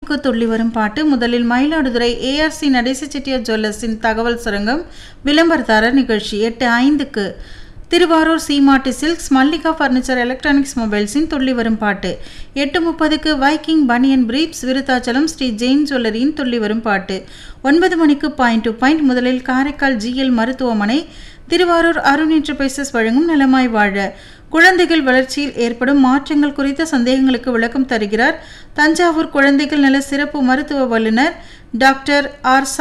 நான்குக்கு துள்ளி வரும் பாட்டு முதலில் மயிலாடுதுறை ஏஆர்சி நடேச செட்டியார் ஜுவல்லர்ஸின் தகவல் சுரங்கம் விளம்பரதாரர் நிகழ்ச்சி எட்டு ஐந்துக்கு Thiruvarur Seemati silks Mallika furniture electronics மொபைல்ஸின் துள்ளி வரும் பாட்டு எட்டு முப்பதுக்கு வைக்கிங் பனியன் பிரீப்ஸ் விருத்தாச்சலம் ஸ்ரீ ஜெயின் ஜுவல்லரியின் துள்ளி வரும் பாட்டு ஒன்பது மணிக்கு பாயிண்ட் டு பாயிண்ட் முதலில் காரைக்கால் ஜிஎல் மருத்துவமனை திருவாரூர் அருண் என்டர்பிரைசஸ் வழங்கும் நலமாய் வாழ குழந்தைகள் வளர்ச்சியில் ஏற்படும் மாற்றங்கள் குறித்த சந்தேகங்களுக்கு விளக்கம் தருகிறார் தஞ்சாவூர் குழந்தைகள் நல சிறப்பு மருத்துவ வல்லுநர் டாக்டர் ஆர்